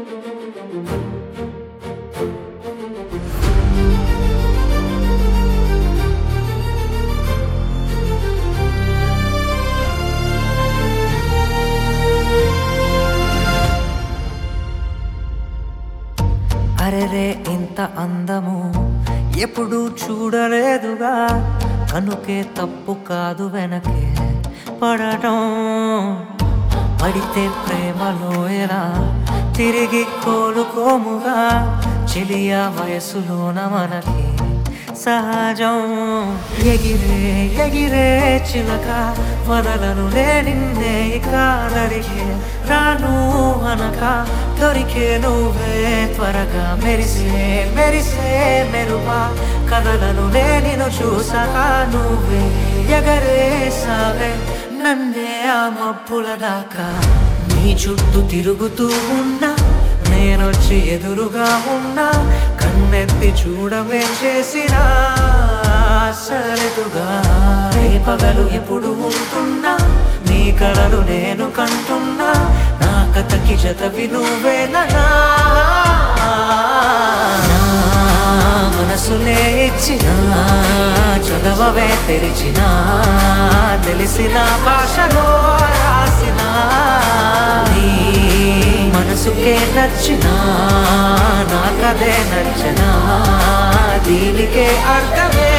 అరెరే ఇంత అందము ఎప్పుడు చూడలేదుగా కనుకే తప్పు కాదు వెనకే పడటం పడితే ప్రేమలో ఎలా తిరిగి కోలుకోముగా చెలియ వయసులోన మనకి సహజం ఎగిరే ఎగిరే చిలక వదలను నిన్నే కాదరికే రాను అనక దొరికే నువ్వే త్వరగా మెరిసే మెరిసే మెరుపా కదలను నేను చూసాక నువ్వే ఎగరేసావే నన్నే ఆ మప్పుల దాకా నీ చుట్టూ తిరుగుతూ ఉన్నా నేనొచ్చి ఎదురుగా ఉన్నా కన్నెత్తి చూడమే చేసినా సరదుగా రేపగలు ఎప్పుడు ఉంటున్నా నీ కలలు నేను కంటున్నా నా కథకి జతవి నువ్వేనా నా మనసులే ఇచ్చిన చదవవే తెరిచిన తెలిసిన భాషలో రాసిన నీ మనసుకే నచ్చిన నాకదే నచ్చిన దీనికే అర్థమే